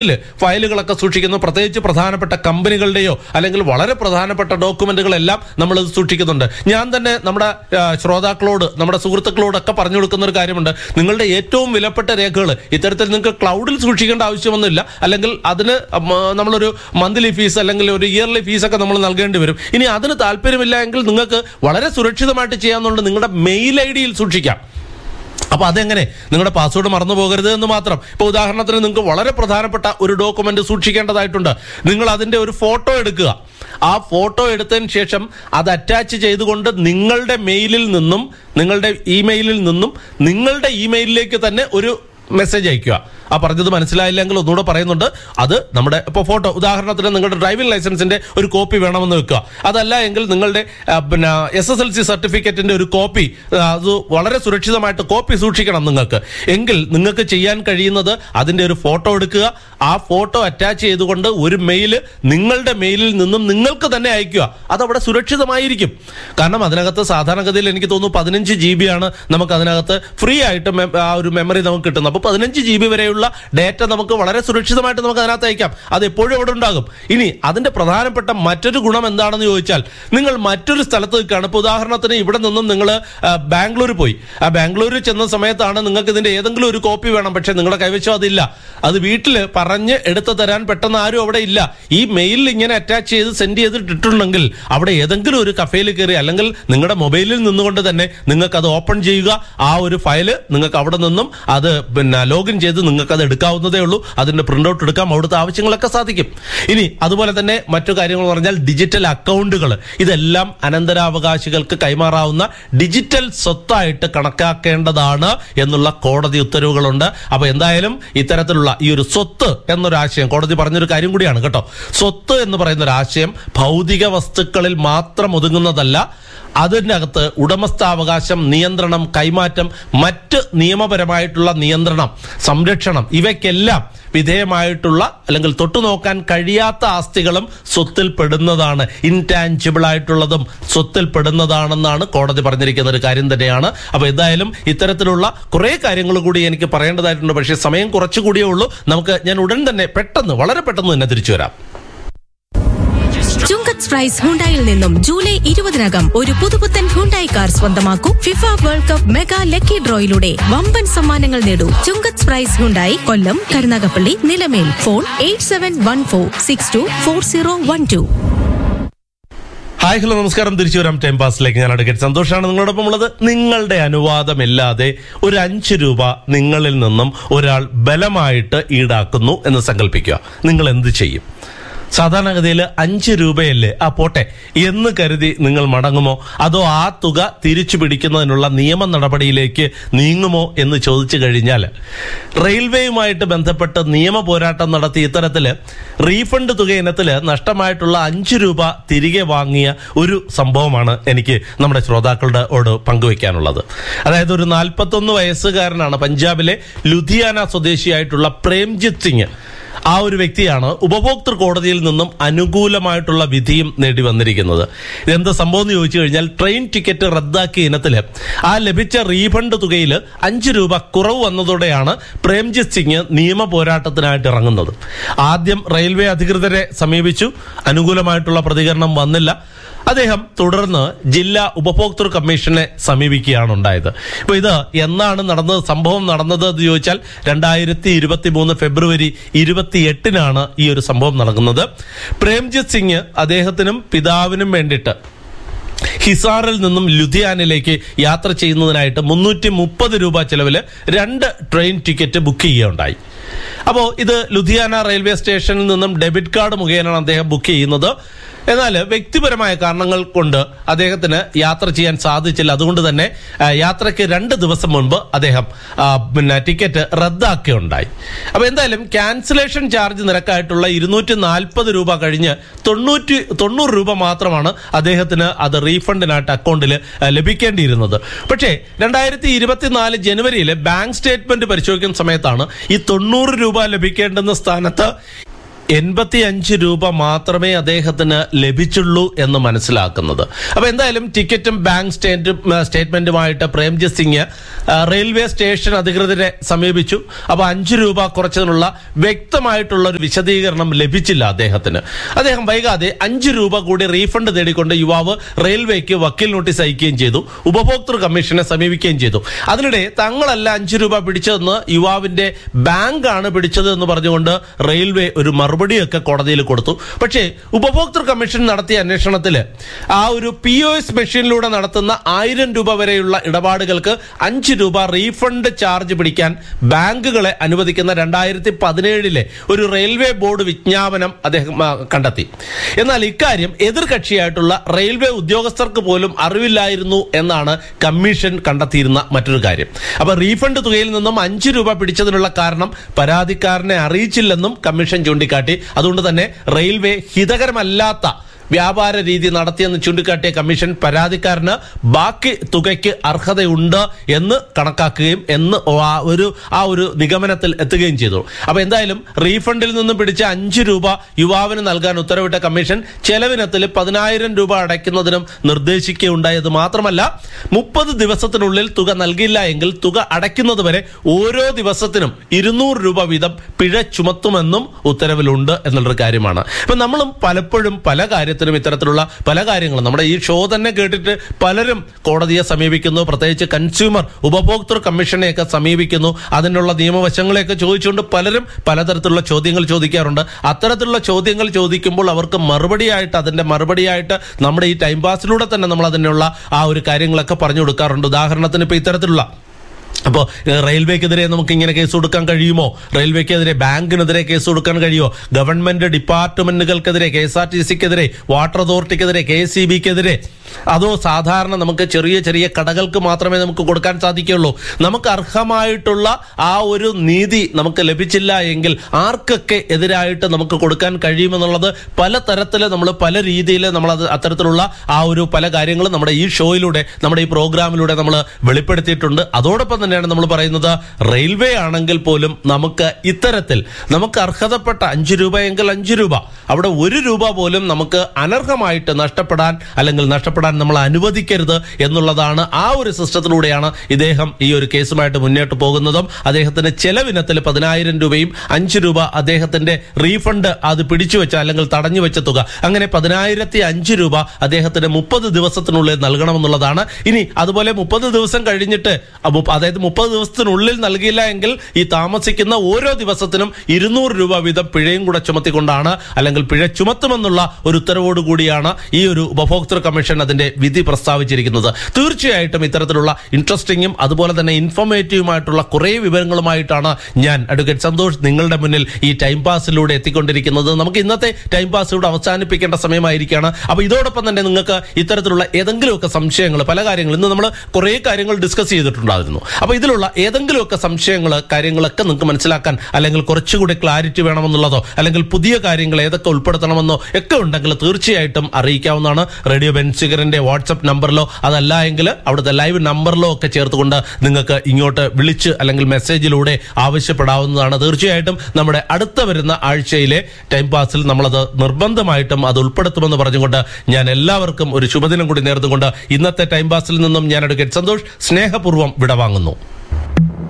ല് ഫയലുകളൊക്കെ സൂക്ഷിക്കുന്നു പ്രത്യേകിച്ച് പ്രധാനപ്പെട്ട കമ്പനികളുടെയോ അല്ലെങ്കിൽ വളരെ പ്രധാനപ്പെട്ട ഡോക്യുമെന്റുകളെല്ലാം നമ്മൾ ഇത് സൂക്ഷിക്കുന്നുണ്ട് ഞാൻ തന്നെ നമ്മുടെ ആ, ശ്രോതാക്കളോട് നമ്മുടെ സുഹൃത്തുക്കളോടൊക്കെ പറഞ്ഞു കൊടുക്കുന്ന ഒരു കാര്യമുണ്ട് നിങ്ങളുടെ ഏറ്റവും വിലപ്പെട്ട രേഖകൾ ഇത്തരത്തിൽ നിങ്ങൾക്ക് ക്ലൗഡിൽ സൂക്ഷിക്കേണ്ട ആവശ്യമൊന്നുമില്ല അല്ലെങ്കിൽ അതിന് മ- നമ്മളൊരു മന്ത്ലി ഫീസ് അല്ലെങ്കിൽ ഒരു ഇയർലി ഫീസ് ഒക്കെ നമ്മൾ നൽകേണ്ടി വരും ഇനി അതിന് താല്പര്യമില്ല എങ്കിൽ നിങ്ങൾക്ക് വളരെ സുരക്ഷിതമായിട്ട് ചെയ്യാവുന്നതുകൊണ്ട് നിങ്ങളുടെ മെയിൽ ഐ ഡിയിൽ സൂക്ഷിക്കാം അപ്പൊ അതെങ്ങനെ നിങ്ങളുടെ പാസ്വേഡ് മറന്നു പോകരുത് എന്ന് മാത്രം ഇപ്പൊ ഉദാഹരണത്തിന് നിങ്ങൾക്ക് വളരെ പ്രധാനപ്പെട്ട ഒരു ഡോക്യുമെന്റ് സൂക്ഷിക്കേണ്ടതായിട്ടുണ്ട് നിങ്ങൾ അതിന്റെ ഒരു ഫോട്ടോ എടുക്കുക ആ ഫോട്ടോ എടുത്തതിന് ശേഷം അത് അറ്റാച്ച് ചെയ്തുകൊണ്ട് നിങ്ങളുടെ മെയിലിൽ നിന്നും നിങ്ങളുടെ ഇമെയിലിൽ നിന്നും നിങ്ങളുടെ ഇമെയിലിലേക്ക് തന്നെ ഒരു മെസ്സേജ് അയക്കുക ആ പറഞ്ഞത് മനസ്സിലായില്ലെങ്കിൽ ഒന്നുകൂടെ പറയുന്നുണ്ട് അത് നമ്മുടെ ഇപ്പോൾ ഫോട്ടോ ഉദാഹരണത്തിന് നിങ്ങളുടെ ഡ്രൈവിംഗ് ലൈസൻസിന്റെ ഒരു കോപ്പി വേണമെന്ന് വെക്കുക അതല്ല എങ്കിൽ നിങ്ങളുടെ ആ, പിന്നെ എസ് എസ് എൽ സി സർട്ടിഫിക്കറ്റിന്റെ ഒരു കോപ്പി ആ, അത് വളരെ സുരക്ഷിതമായിട്ട് കോപ്പി സൂക്ഷിക്കണം നിങ്ങൾക്ക് എങ്കിൽ നിങ്ങൾക്ക് ചെയ്യാൻ കഴിയുന്നത് അതിന്റെ ഒരു ഫോട്ടോ എടുക്കുക ആ ഫോട്ടോ അറ്റാച്ച് ചെയ്തുകൊണ്ട് ഒരു മെയിൽ നിങ്ങളുടെ മെയിലിൽ നിന്നും നിങ്ങൾക്ക് തന്നെ അയക്കുക അത് അവിടെ സുരക്ഷിതമായിരിക്കും കാരണം അതിനകത്ത് സാധാരണഗതിയിൽ എനിക്ക് തോന്നുന്നു പതിനഞ്ച് ജി ബി ആണ് നമുക്ക് അതിനകത്ത് ഫ്രീ ആയിട്ട് മെ- ആ ഒരു മെമ്മറി നമുക്ക് കിട്ടുന്നത് അപ്പോൾ പതിനഞ്ച് ജി ബി വരെയുള്ള ഡേറ്റ നമുക്ക് വളരെ സുരക്ഷിതമായിട്ട് നമുക്ക് അതിനകത്ത് അയക്കാം അത് എപ്പോഴും അവിടെ ഉണ്ടാകും ഇനി അതിന്റെ പ്രധാനപ്പെട്ട മറ്റൊരു ഗുണം എന്താണെന്ന് ചോദിച്ചാൽ നിങ്ങൾ മറ്റൊരു സ്ഥലത്ത് നിൽക്കുകയാണ് ഇപ്പോൾ ഉദാഹരണത്തിന് ഇവിടെ നിന്നും നിങ്ങൾ ബാംഗ്ലൂർ പോയി ആ ബാംഗ്ലൂരിൽ ചെന്ന സമയത്താണ് നിങ്ങൾക്ക് ഇതിന്റെ ഏതെങ്കിലും ഒരു കോപ്പി വേണം പക്ഷെ നിങ്ങളുടെ കൈവശം അതില്ല അത് വീട്ടിൽ പറഞ്ഞ് എടുത്തു തരാൻ പെട്ടെന്ന് ആരും അവിടെ ഇല്ല ഈ മെയിലിൽ ഇങ്ങനെ അറ്റാച്ച് ചെയ്ത് സെൻഡ് ചെയ്തിട്ടുണ്ടെങ്കിൽ അവിടെ ഏതെങ്കിലും ഒരു കഫേയിൽ കയറി അല്ലെങ്കിൽ നിങ്ങളുടെ മൊബൈലിൽ നിന്നുകൊണ്ട് തന്നെ നിങ്ങൾക്ക് അത് ഓപ്പൺ ചെയ്യുക ആ ഒരു ഫയല് നിങ്ങൾക്ക് അവിടെ നിന്നും അത് പിന്നെ ലോഗിൻ ചെയ്ത് നിങ്ങൾക്ക് അത് എടുക്കാവുന്നതേ ഉള്ളൂ അതിന്റെ പ്രിന്റ് ഔട്ട് എടുക്കാം അവിടുത്തെ ആവശ്യങ്ങളൊക്കെ സാധിക്കും ഇനി അതുപോലെ തന്നെ മറ്റു കാര്യങ്ങൾ എന്ന് പറഞ്ഞാൽ ഡിജിറ്റൽ അക്കൗണ്ടുകൾ ഇതെല്ലാം അനന്തരാവകാശികൾക്ക് കൈമാറാവുന്ന ഡിജിറ്റൽ സ്വത്തായിട്ട് കണക്കാക്കേണ്ടതാണ് എന്നുള്ള കോടതി ഉത്തരവുകളുണ്ട് അപ്പൊ എന്തായാലും ഇത്തരത്തിലുള്ള ഈ ഒരു സ്വത്ത് എന്നൊരു ആശയം കോടതി പറഞ്ഞൊരു കാര്യം കൂടിയാണ് കേട്ടോ സ്വത്ത് എന്ന് പറയുന്ന ഒരു ആശയം ഭൗതിക വസ്തുക്കളിൽ മാത്രം ഒതുങ്ങുന്നതല്ല അതിനകത്ത് ഉടമസ്ഥാവകാശം നിയന്ത്രണം കൈമാറ്റം മറ്റ് നിയമപരമായിട്ടുള്ള നിയന്ത്രണം സംരക്ഷണം ഇവയ്ക്കെല്ലാം വിധേയമായിട്ടുള്ള അല്ലെങ്കിൽ തൊട്ടുനോക്കാൻ കഴിയാത്ത ആസ്തികളും സ്വത്തിൽ പെടുന്നതാണ് ഇൻടാഞ്ചിബിൾ ആയിട്ടുള്ളതും സ്വത്തിൽ പെടുന്നതാണെന്നാണ് കോടതി പറഞ്ഞിരിക്കുന്ന ഒരു കാര്യം തന്നെയാണ് അപ്പൊ എന്തായാലും ഇത്തരത്തിലുള്ള കുറെ കാര്യങ്ങൾ കൂടി എനിക്ക് പറയേണ്ടതായിട്ടുണ്ട് പക്ഷേ സമയം കുറച്ചുകൂടിയേ ഉള്ളൂ നമുക്ക് ഞാൻ ഉടൻ തന്നെ പെട്ടെന്ന് വളരെ പെട്ടെന്ന് തന്നെ തിരിച്ചു വരാം ചുങ്കത്ത് പ്രൈസ് ഹുണ്ടായിൽ നിന്നും ജൂലൈ ഇരുപതിനകം ഒരു പുതുപുത്തൻ ഹുണ്ടായി കാർ സ്വന്തമാക്കൂ FIFA world cup mega lucky ഡ്രോയിലൂടെ വമ്പൻ സമ്മാനങ്ങൾ നേടൂ Chungath prize Hyundai Kollam Karunagappally Nilamel phone eight seven one four six two four zero one two hi hello നമസ്കാരം തിരിച്ചു വരാം ടൈം പാസിലേക്ക് ഞാൻ അഡ്വക്കേറ്റ് സന്തോഷാണ് നിങ്ങളോടൊപ്പം ഉള്ളത് നിങ്ങളുടെ അനുവാദമില്ലാതെ ഒരു അഞ്ച് രൂപ നിങ്ങളിൽ നിന്നും ഒരാൾ ബലമായിട്ട് ഈടാക്കുന്നു എന്ന് സങ്കല്പിക്കുക നിങ്ങൾ എന്ത് ചെയ്യും സാധാരണഗതിയിൽ അഞ്ച് രൂപയല്ലേ ആ പോട്ടെ എന്ന് കരുതി നിങ്ങൾ മടങ്ങുമോ അതോ ആ തുക തിരിച്ചു പിടിക്കുന്നതിനുള്ള നിയമ നടപടിയിലേക്ക് നീങ്ങുമോ എന്ന് ചോദിച്ചു കഴിഞ്ഞാൽ റെയിൽവേയുമായിട്ട് ബന്ധപ്പെട്ട് നിയമ പോരാട്ടം നടത്തി ഇത്തരത്തില് റീഫണ്ട് തുക ഇനത്തില് നഷ്ടമായിട്ടുള്ള അഞ്ച് രൂപ തിരികെ വാങ്ങിയ ഒരു സംഭവമാണ് എനിക്ക് നമ്മുടെ ശ്രോതാക്കളുടെ ഓട് പങ്കുവെക്കാനുള്ളത് അതായത് ഒരു നാൽപ്പത്തൊന്ന് വയസ്സുകാരനാണ് പഞ്ചാബിലെ ലുധിയാന സ്വദേശിയായിട്ടുള്ള പ്രേംജിത്ത് സിംഗ് ആ ഒരു വ്യക്തിയാണ് ഉപഭോക്തൃ കോടതിയിൽ നിന്നും അനുകൂലമായിട്ടുള്ള വിധിയും നേടി വന്നിരിക്കുന്നത് ഇതെന്ത് സംഭവം എന്ന് ചോദിച്ചു കഴിഞ്ഞാൽ ട്രെയിൻ ടിക്കറ്റ് റദ്ദാക്കിയ ഇനത്തില് ആ ലഭിച്ച റീഫണ്ട് തുകയിൽ അഞ്ച് രൂപ കുറവ് വന്നതോടെയാണ് പ്രേംജിത്ത് സിംഗ് നിയമ പോരാട്ടത്തിനായിട്ട് ഇറങ്ങുന്നത് ആദ്യം റെയിൽവേ അധികൃതരെ സമീപിച്ചു അനുകൂലമായിട്ടുള്ള പ്രതികരണം വന്നില്ല അദ്ദേഹം തുടർന്ന് ജില്ലാ ഉപഭോക്തൃ കമ്മീഷനെ സമീപിക്കുകയാണ് ഉണ്ടായത് ഇപ്പൊ ഇത് എന്നാണ് നടന്നത് സംഭവം നടന്നത് എന്ന് ചോദിച്ചാൽ രണ്ടായിരത്തി ഇരുപത്തി മൂന്ന് ഫെബ്രുവരി ഇരുപത്തി എട്ടിനാണ് ഈ ഒരു സംഭവം നടക്കുന്നത് പ്രേംജിത്ത് സിംഗ് അദ്ദേഹത്തിനും പിതാവിനും വേണ്ടിയിട്ട് ഹിസാറിൽ നിന്നും ലുധിയാനയിലേക്ക് യാത്ര ചെയ്യുന്നതിനായിട്ട് മുന്നൂറ്റി മുപ്പത് രൂപ ചെലവില് രണ്ട് ട്രെയിൻ ടിക്കറ്റ് ബുക്ക് ചെയ്യുകയുണ്ടായി അപ്പോൾ ഇത് ലുധിയാന റെയിൽവേ സ്റ്റേഷനിൽ നിന്നും ഡെബിറ്റ് കാർഡ് മുഖേനയാണ് അദ്ദേഹം ബുക്ക് ചെയ്യുന്നത് എന്നാൽ വ്യക്തിപരമായ കാരണങ്ങൾ കൊണ്ട് അദ്ദേഹത്തിന് യാത്ര ചെയ്യാൻ സാധിച്ചില്ല അതുകൊണ്ട് തന്നെ ആ, യാത്രയ്ക്ക് രണ്ട് ദിവസം മുൻപ് അദ്ദേഹം ആ, പിന്നെ ടിക്കറ്റ് റദ്ദാക്കുകയുണ്ടായി അപ്പൊ എന്തായാലും ക്യാൻസലേഷൻ ചാർജ് നിരക്കായിട്ടുള്ള ഇരുന്നൂറ്റി നാൽപ്പത് രൂപ കഴിഞ്ഞ് തൊണ്ണൂറ്റി തൊണ്ണൂറ് രൂപ മാത്രമാണ് അദ്ദേഹത്തിന് അത് റീഫണ്ടിനായിട്ട് അക്കൗണ്ടിൽ ലഭിക്കേണ്ടിയിരുന്നത് പക്ഷേ രണ്ടായിരത്തി ഇരുപത്തിനാല് ജനുവരിയിൽ ബാങ്ക് സ്റ്റേറ്റ്മെന്റ് പരിശോധിക്കുന്ന സമയത്താണ് ഈ തൊണ്ണൂറ് രൂപ ലഭിക്കേണ്ടുന്ന സ്ഥാനത്ത് എൺപത്തി അഞ്ച് രൂപ മാത്രമേ അദ്ദേഹത്തിന് ലഭിച്ചുള്ളൂ എന്ന് മനസ്സിലാക്കുന്നത് അപ്പൊ എന്തായാലും ടിക്കറ്റും ബാങ്ക് സ്റ്റേറ്റ് സ്റ്റേറ്റ്മെന്റുമായിട്ട് പ്രേംജിത് സിംഗ് ആ, റെയിൽവേ സ്റ്റേഷൻ അധികൃതരെ സമീപിച്ചു അപ്പൊ അഞ്ച് രൂപ കുറച്ചതിനുള്ള വ്യക്തമായിട്ടുള്ള ഒരു വിശദീകരണം ലഭിച്ചില്ല അദ്ദേഹത്തിന് അദ്ദേഹം വൈകാതെ അഞ്ച് രൂപ കൂടി റീഫണ്ട് തേടിക്കൊണ്ട് യുവാവ് റെയിൽവേക്ക് വക്കീൽ നോട്ടീസ് അയക്കുകയും ചെയ്തു ഉപഭോക്തൃ കമ്മീഷനെ സമീപിക്കുകയും ചെയ്തു അതിനിടെ തങ്ങളല്ല അഞ്ച് രൂപ പിടിച്ചതെന്ന് യുവാവിന്റെ ബാങ്കാണ് പിടിച്ചത് എന്ന് പറഞ്ഞുകൊണ്ട് റെയിൽവേ ഒരു മറുപടിയൊക്കെ കോടതിയിൽ കൊടുത്തു പക്ഷേ ഉപഭോക്തൃ കമ്മീഷൻ നടത്തിയ അന്വേഷണത്തിൽ ആ ഒരു പി ഒ എസ് മെഷീനിലൂടെ നടത്തുന്ന ആയിരം രൂപ വരെയുള്ള ഇടപാടുകൾക്ക് അഞ്ച് രൂപ റീഫണ്ട് ചാർജ് പിടിക്കാൻ ബാങ്കുകളെ അനുവദിക്കുന്ന രണ്ടായിരത്തി പതിനേഴിലെ ഒരു റെയിൽവേ ബോർഡ് വിജ്ഞാപനം അദ്ദേഹം ആ, കണ്ടെത്തി എന്നാൽ ഇക്കാര്യം എതിർകക്ഷിയായിട്ടുള്ള റെയിൽവേ ഉദ്യോഗസ്ഥർക്ക് പോലും അറിവില്ലായിരുന്നു എന്നാണ് കമ്മീഷൻ കണ്ടെത്തിയിരുന്ന മറ്റൊരു കാര്യം അപ്പൊ റീഫണ്ട് തുകയിൽ നിന്നും അഞ്ച് രൂപ പിടിച്ചതിനുള്ള കാരണം പരാതിക്കാരനെ അറിയിച്ചില്ലെന്നും കമ്മീഷൻ ചൂണ്ടിക്കാട്ടി അതുകൊണ്ട് തന്നെ റെയിൽവേ ഹിതകരമല്ലാത്ത വ്യാപാര രീതി നടത്തിയെന്ന് ചൂണ്ടിക്കാട്ടിയ കമ്മീഷൻ പരാതിക്കാരന് ബാക്കി തുകയ്ക്ക് അർഹതയുണ്ട് എന്ന് കണക്കാക്കുകയും എന്ന് ആ ഒരു ആ ഒരു നിഗമനത്തിൽ എത്തുകയും ചെയ്തു അപ്പൊ എന്തായാലും റീഫണ്ടിൽ നിന്നും പിടിച്ച അഞ്ച് രൂപ യുവാവിന് നൽകാൻ ഉത്തരവിട്ട കമ്മീഷൻ ചെലവിനത്തിൽ പതിനായിരം രൂപ അടയ്ക്കുന്നതിനും നിർദ്ദേശിക്കുകയുണ്ടായത് മാത്രമല്ല മുപ്പത് ദിവസത്തിനുള്ളിൽ തുക നൽകില്ല എങ്കിൽ തുക അടയ്ക്കുന്നത് വരെ ഓരോ ദിവസത്തിനും ഇരുന്നൂറ് രൂപ വീതം പിഴ ചുമത്തുമെന്നും ഉത്തരവിലുണ്ട് എന്നുള്ളൊരു കാര്യമാണ് ഇപ്പൊ നമ്മളും പലപ്പോഴും പല കാര്യത്തിനും ഇത്തരത്തിലുള്ള പല കാര്യങ്ങളും നമ്മുടെ ഈ ഷോ തന്നെ കേട്ടിട്ട് പലരും കോടതിയെ സമീപിക്കുന്നു പ്രത്യേകിച്ച് കൺസ്യൂമർ ഉപഭോക്തൃ കമ്മീഷനെയൊക്കെ സമീപിക്കുന്നു അതിനുള്ള നിയമവശങ്ങളെയൊക്കെ ചോദിച്ചുകൊണ്ട് പലരും പലതരത്തിലുള്ള ചോദ്യങ്ങൾ ചോദിക്കാറുണ്ട് അത്തരത്തിലുള്ള ചോദ്യങ്ങൾ ചോദിക്കുമ്പോൾ അവർക്ക് മറുപടിയായിട്ട് അതിന്റെ മറുപടിയായിട്ട് നമ്മുടെ ഈ ടൈം പാസിലൂടെ തന്നെ നമ്മൾ അതിനുള്ള ആ ഒരു കാര്യങ്ങളൊക്കെ പറഞ്ഞു കൊടുക്കാറുണ്ട് ഉദാഹരണത്തിന് ഇപ്പൊ ഇത്തരത്തിലുള്ള അപ്പോൾ റെയിൽവേക്കെതിരെ നമുക്ക് ഇങ്ങനെ കേസ് കൊടുക്കാൻ കഴിയുമോ റെയിൽവേക്കെതിരെ ബാങ്കിനെതിരെ കേസ് കൊടുക്കാൻ കഴിയുമോ ഗവൺമെന്റ് ഡിപ്പാർട്ട്മെന്റുകൾക്കെതിരെ കെ എസ് ആർ ടി സിക്കെതിരെ വാട്ടർ അതോറിറ്റിക്കെതിരെ കെ എസ് സി ബിക്കെതിരെ അതോ സാധാരണ നമുക്ക് ചെറിയ ചെറിയ കടകൾക്ക് മാത്രമേ നമുക്ക് കൊടുക്കാൻ സാധിക്കുള്ളൂ നമുക്ക് അർഹമായിട്ടുള്ള ആ ഒരു നീതി നമുക്ക് ലഭിച്ചില്ല എങ്കിൽ ആർക്കൊക്കെ എതിരായിട്ട് നമുക്ക് കൊടുക്കാൻ കഴിയുമെന്നുള്ളത് പല തരത്തിൽ നമ്മൾ പല രീതിയിൽ നമ്മൾ അത് അത്തരത്തിലുള്ള ആ ഒരു പല കാര്യങ്ങളും നമ്മുടെ ഈ ഷോയിലൂടെ നമ്മുടെ ഈ പ്രോഗ്രാമിലൂടെ നമ്മൾ വെളിപ്പെടുത്തിയിട്ടുണ്ട് അതോടൊപ്പം തന്നെയാണ് നമ്മൾ പറയുന്നത് റെയിൽവേ ആണെങ്കിൽ പോലും നമുക്ക് ഇത്തരത്തിൽ നമുക്ക് അർഹതപ്പെട്ട അഞ്ച് രൂപ എങ്കിൽ അഞ്ച് രൂപ അവിടെ ഒരു രൂപ പോലും നമുക്ക് അനർഹമായിട്ട് നഷ്ടപ്പെടാൻ അല്ലെങ്കിൽ നഷ്ടപ്പെടാൻ നമ്മൾ അനുവദിക്കരുത് എന്നുള്ളതാണ് ആ ഒരു സിസ്റ്റത്തിലൂടെയാണ് ഇദ്ദേഹം ഈ ഒരു കേസുമായിട്ട് മുന്നോട്ട് പോകുന്നതും അദ്ദേഹത്തിന് ചെലവിനത്തിൽ പതിനായിരം രൂപയും അഞ്ച് രൂപ അദ്ദേഹത്തിന്റെ റീഫണ്ട് അത് പിടിച്ചു വെച്ച അല്ലെങ്കിൽ തടഞ്ഞു വെച്ച തുക അങ്ങനെ പതിനായിരത്തി അഞ്ച് രൂപ അദ്ദേഹത്തിന് മുപ്പത് ദിവസത്തിനുള്ളിൽ നൽകണമെന്നുള്ളതാണ് ഇനി അതുപോലെ മുപ്പത് ദിവസം കഴിഞ്ഞിട്ട് അ- മുപ്പ- അതായത് മുപ്പത് ദിവസത്തിനുള്ളിൽ നൽകിയില്ല എങ്കിൽ ഈ താമസിക്കുന്ന ഓരോ ദിവസത്തിനും ഇരുന്നൂറ് രൂപ വീതം പിഴയും കൂടെ ചുമത്തിക്കൊണ്ടാണ് അല്ലെങ്കിൽ പിഴ ചുമത്തുമെന്നുള്ള ഒരു ഉത്തരവോട് കൂടിയാണ് ഈ ഒരു ഉപഭോക്തൃ കമ്മീഷൻ അതിന്റെ വിധി പ്രസ്താവിച്ചിരിക്കുന്നത് തീർച്ചയായിട്ടും ഇത്തരത്തിലുള്ള ഇൻട്രസ്റ്റിംഗും അതുപോലെ തന്നെ ഇൻഫോർമേറ്റീവുമായിട്ടുള്ള കുറേ വിവരങ്ങളുമായിട്ടാണ് ഞാൻ അഡ്വക്കേറ്റ് സന്തോഷ് നിങ്ങളുടെ മുന്നിൽ ഈ ടൈം പാസിലൂടെ എത്തിക്കൊണ്ടിരിക്കുന്നത് നമുക്ക് ഇന്നത്തെ ടൈം പാസ് ഇവിടെ അവസാനിപ്പിക്കേണ്ട സമയമായിരിക്കുകയാണ് അപ്പൊ ഇതോടൊപ്പം തന്നെ നിങ്ങൾക്ക് ഇത്തരത്തിലുള്ള ഏതെങ്കിലുമൊക്കെ സംശയങ്ങൾ പല കാര്യങ്ങൾ ഇന്ന് നമ്മൾ കുറേ കാര്യങ്ങൾ ഡിസ്കസ് ചെയ്തിട്ടുണ്ടായിരുന്നു അപ്പൊ ഇതിലുള്ള ഏതെങ്കിലുമൊക്കെ സംശയങ്ങൾ കാര്യങ്ങളൊക്കെ നിങ്ങൾക്ക് മനസ്സിലാക്കാൻ അല്ലെങ്കിൽ കുറച്ചുകൂടി ക്ലാരിറ്റി വേണമെന്നുള്ളതോ അല്ലെങ്കിൽ പുതിയ കാര്യങ്ങൾ ഏതൊക്കെ ഉൾപ്പെടുത്തണമെന്നോ ഒക്കെ ഉണ്ടെങ്കിൽ തീർച്ചയായിട്ടും അറിയിക്കാവുന്നതാണ് റേഡിയോ ബെൻസിഗറിന്റെ വാട്സപ്പ് നമ്പറിലോ അതല്ല എങ്കിൽ അവിടുത്തെ ലൈവ് നമ്പറിലോ ഒക്കെ ചേർത്തുകൊണ്ട് നിങ്ങൾക്ക് ഇങ്ങോട്ട് വിളിച്ച് അല്ലെങ്കിൽ മെസ്സേജിലൂടെ ആവശ്യപ്പെടാവുന്നതാണ് തീർച്ചയായിട്ടും നമ്മുടെ അടുത്ത വരുന്ന ആഴ്ചയിലെ ടൈം പാസിൽ നമ്മളത് നിർബന്ധമായിട്ടും അത് ഉൾപ്പെടുത്തുമെന്ന് പറഞ്ഞുകൊണ്ട് ഞാൻ എല്ലാവർക്കും ഒരു ശുഭദിനം കൂടി നേർന്നുകൊണ്ട് ഇന്നത്തെ ടൈം പാസിൽ നിന്നും ഞാൻ അഡ്വക്കേറ്റ് സന്തോഷ് സ്നേഹപൂർവ്വം വിടവാങ്ങുന്നു